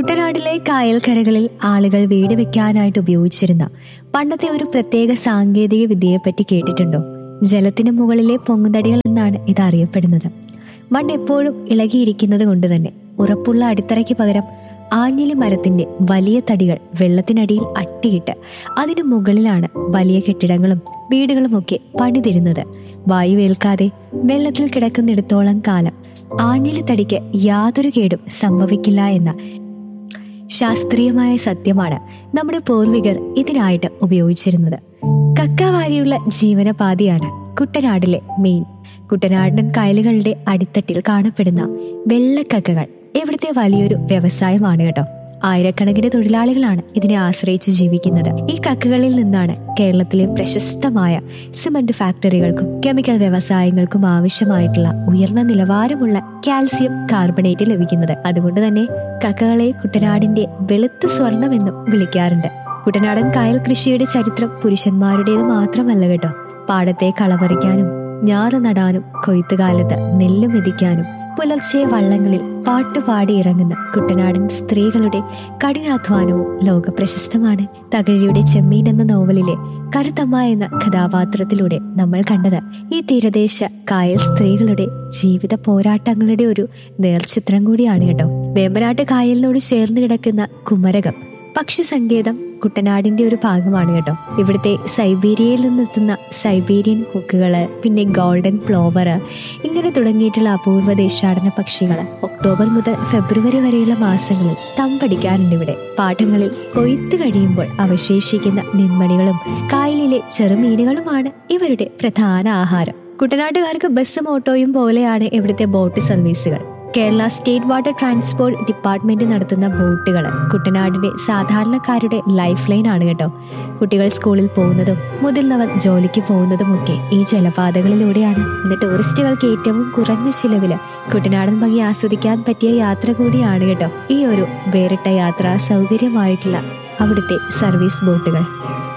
കുട്ടനാട്ടിലെ കായൽക്കരകളിൽ ആളുകൾ വീട് വെക്കാനായിട്ട് ഉപയോഗിച്ചിരുന്ന പണ്ടത്തെ ഒരു പ്രത്യേക സാങ്കേതിക വിദ്യയെപ്പറ്റി കേട്ടിട്ടുണ്ടോ ജലത്തിന് മുകളിലെ പൊങ്ങുതടികൾ എന്നാണ് ഇത് അറിയപ്പെടുന്നത് മണ്ണ് എപ്പോഴും ഇളകിയിരിക്കുന്നത് കൊണ്ട് തന്നെ ഉറപ്പുള്ള അടിത്തറയ്ക്ക് പകരം ആഞ്ഞിലി മരത്തിന്റെ വലിയ തടികൾ വെള്ളത്തിനടിയിൽ അട്ടിയിട്ട് അതിനു മുകളിലാണ് വലിയ കെട്ടിടങ്ങളും വീടുകളുമൊക്കെ പണിതിരുന്നത് വായുവേൽക്കാതെ വെള്ളത്തിൽ കിടക്കുന്നിടത്തോളം കാലം ആഞ്ഞിലി തടിക്ക് യാതൊരു കേടും സംഭവിക്കില്ല എന്ന ശാസ്ത്രീയമായ സത്യമാണ് നമ്മുടെ പൂർവികർ ഇതിനായിട്ട് ഉപയോഗിച്ചിരുന്നത് കക്കാവാരിയുള്ള ജീവനപാതിയാണ് കുട്ടനാടിലെ മെയിൻ കുട്ടനാടൻ കായലുകളുടെ അടിത്തട്ടിൽ കാണപ്പെടുന്ന വെള്ളക്കക്കകൾ ഇവിടുത്തെ വലിയൊരു വ്യവസായമാണ് കേട്ടോ ആയിരക്കണക്കിന് തൊഴിലാളികളാണ് ഇതിനെ ആശ്രയിച്ച് ജീവിക്കുന്നത് ഈ കക്കകളിൽ നിന്നാണ് കേരളത്തിലെ പ്രശസ്തമായ സിമന്റ് ഫാക്ടറികൾക്കും കെമിക്കൽ വ്യവസായങ്ങൾക്കും ആവശ്യമായിട്ടുള്ള ഉയർന്ന നിലവാരമുള്ള കാൽസ്യം കാർബണേറ്റ് ലഭിക്കുന്നത് അതുകൊണ്ട് തന്നെ കക്കകളെ കുട്ടനാടിന്റെ വെളുത്ത സ്വർണമെന്നും വിളിക്കാറുണ്ട് കുട്ടനാടൻ കായൽ കൃഷിയുടെ ചരിത്രം പുരുഷന്മാരുടേത് മാത്രമല്ല കേട്ടോ പാടത്തെ കളപറിക്കാനും ഞാറ് നടാനും കൊയ്ത്തുകാലത്ത് നെല്ല് മെതിക്കാനും പുലർച്ചെ വള്ളങ്ങളിൽ പാട്ടുപാടി ഇറങ്ങുന്ന കുട്ടനാടൻ സ്ത്രീകളുടെ കഠിനാധ്വാനവും ലോകപ്രശസ്തമാണ് തകഴിയുടെ ചെമ്മീൻ എന്ന നോവലിലെ കരുത്തമ്മ എന്ന കഥാപാത്രത്തിലൂടെ നമ്മൾ കണ്ടത് ഈ തീരദേശ കായൽ സ്ത്രീകളുടെ ജീവിത പോരാട്ടങ്ങളുടെ ഒരു നേർചിത്രം കൂടിയാണ് കേട്ടോ വേമ്പനാട്ട് കായലിനോട് ചേർന്ന് കിടക്കുന്ന കുമരകം പക്ഷി സങ്കേതം കുട്ടനാടിന്റെ ഒരു ഭാഗമാണ് കേട്ടോ ഇവിടുത്തെ സൈബീരിയയിൽ നിന്നെത്തുന്ന സൈബീരിയൻ കുക്കുകള് പിന്നെ ഗോൾഡൻ പ്ലോവർ ഇങ്ങനെ തുടങ്ങിയിട്ടുള്ള അപൂർവ ദേശാടന പക്ഷികൾ ഒക്ടോബർ മുതൽ ഫെബ്രുവരി വരെയുള്ള മാസങ്ങളിൽ തമ്പടിക്കാറുണ്ട് ഇവിടെ പാഠങ്ങളിൽ കൊയ്ത്ത് കഴിയുമ്പോൾ അവശേഷിക്കുന്ന നിന്മണികളും കായലിലെ ചെറുമീനുകളുമാണ് ഇവരുടെ പ്രധാന ആഹാരം കുട്ടനാട്ടുകാർക്ക് ബസ്സും ഓട്ടോയും പോലെയാണ് ഇവിടുത്തെ ബോട്ട് സർവീസുകൾ Kerala state water transport department നടത്തുന്ന ബോട്ടുകൾ കുട്ടനാടിന്റെ സാധാരണക്കാരുടെ ലൈഫ് ലൈൻ ആണ് കേട്ടോ കുട്ടികൾ സ്കൂളിൽ പോകുന്നതും മുതിർന്നവർ ജോലിക്ക് പോകുന്നതുമൊക്കെ ഈ ജലപാതകളിലൂടെയാണ് ഇന്ന് ടൂറിസ്റ്റുകൾക്ക് ഏറ്റവും കുറഞ്ഞ ചിലവില് കുട്ടനാടൻ ഭംഗി ആസ്വദിക്കാൻ പറ്റിയ യാത്ര കൂടിയാണ് കേട്ടോ ഈ ഒരു വേറിട്ട യാത്ര സൗകര്യമായിട്ടുള്ള അവിടുത്തെ സർവീസ് ബോട്ടുകൾ